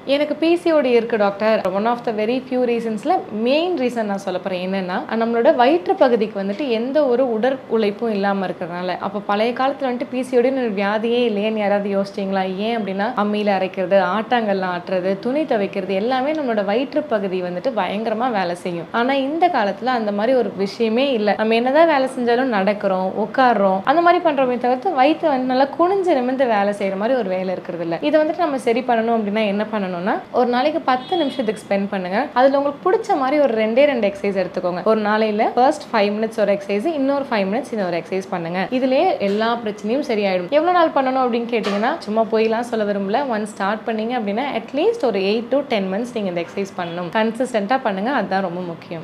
எனக்கு பிசிஓடி இருக்கு doctor one of the very few ரீசன்ஸில் மெயின் ரீசன் நான் சொல்ல போகிறேன் என்னன்னா நம்மளோட வயிற்று பகுதிக்கு வந்துட்டு எந்த ஒரு உடற் உழைப்பும் இல்லாமல் இருக்கிறதுனால அப்போ பழைய காலத்தில் வந்துட்டு பிசிஓடின்னு ஒரு வியாதியே இல்லையேன்னு யாராவது யோசிச்சிங்களா ஏன் அப்படின்னா அம்மியில் அரைக்கிறது ஆட்டாங்கல்ல ஆட்டுறது துணி துவைக்கிறது எல்லாமே நம்மளோட வயிற்று பகுதி வந்துட்டு பயங்கரமாக வேலை செய்யும் ஆனால் இந்த காலத்தில் அந்த மாதிரி ஒரு விஷயமே இல்லை நம்ம என்னதான் வேலை செஞ்சாலும் நடக்கிறோம் உட்காடுறோம் அந்த மாதிரி பண்ணுறோமே தவிர்த்து வயிற்று வந்து நல்லா குனிஞ்சு நிமிர்ந்து வேலை செய்கிற மாதிரி ஒரு வேலை இருக்கிறது இல்லை இதை வந்துட்டு நம்ம சரி பண்ணணும் அப்படின்னா என்ன பண்ணணும்னா ஒரு நாளைக்கு பத்து நிமிஷத்துக்கு ஸ்பெண்ட் பண்ணுங்க அதில் உங்களுக்கு பிடிச்ச மாதிரி ஒரு ரெண்டே ரெண்டு எக்ஸசைஸ் எடுத்துக்கோங்க ஒரு நாளையில ஃபர்ஸ்ட் ஃபைவ் மினிட்ஸ் ஒரு எக்ஸசைஸ் இன்னொரு ஃபைவ் மினிட்ஸ் இன்னொரு எக்ஸசைஸ் பண்ணுங்க இதுலயே எல்லா பிரச்சனையும் சரியாயிடும் எவ்வளவு நாள் பண்ணணும் அப்படின்னு கேட்டிங்கன்னா சும்மா போய்லாம் சொல்ல விரும்பல ஒன் ஸ்டார்ட் பண்ணீங்க அப்படின்னா அட்லீஸ்ட் ஒரு எயிட் டு டென் மந்த்ஸ் நீங்க இந்த எக்ஸசைஸ் பண்ணணும் கன்சிஸ்டண்டா பண்ணுங்க அதுதான் ரொம்ப முக்கியம்